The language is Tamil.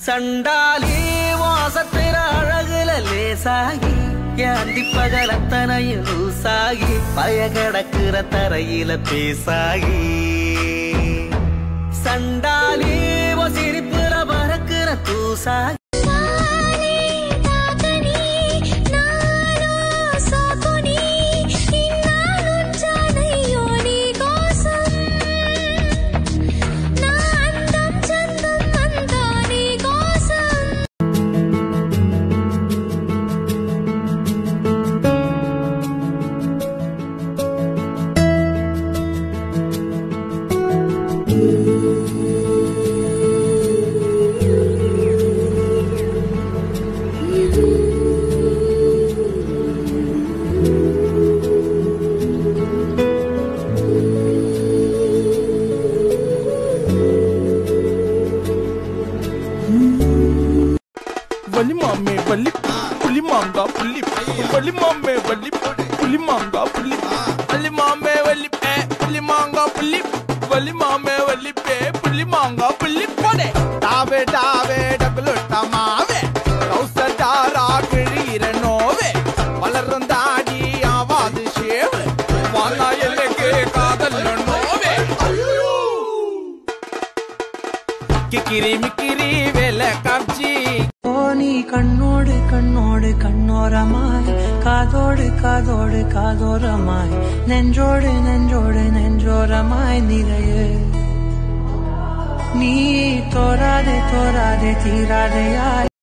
சண்டாலி வாசத்திர அழகுல லேசாகி ஏந்தி பகலத்தனையும் லூசாகி பய கிடக்குற தரையில பேசாகி சண்டாலி உன் சிரிப்புல பறக்குற தூசாகி తానే తాకని నాలో సాకుని ఇన్నాళ్ళుంచానయ్యో నీ కోసం నా అందం చందం అంతా నీ కోసం வலி மாமே வலி புலி மாங்கா புள்ளி வலி மாமே வலி புலி மாங்கா புள்ளி வலி மாமே வலி பே புலி மாங்கா புள்ளி வலி மாமே வலி பே புலி மாங்கா புள்ளி போடே டாவே டாவே டபுளுட்ட மாவே கௌசடாரா கிழீர நோவே வளரும் தாடி ஆவாது ஷேவு வானா எல்லைக்கு காதல் நோவே கிக்கிரி மிக்கிரி வேலை காட்சி ஓ நீ கண்ணோடு கண்ணோடு கண்ணோரமாய் காதோடு காதோடு காதோரமாய் நெஞ்சோடு நெஞ்சோடு நெஞ்சோரமாய் நிறைய நீ தோராதே தோராதே தீராதையாய்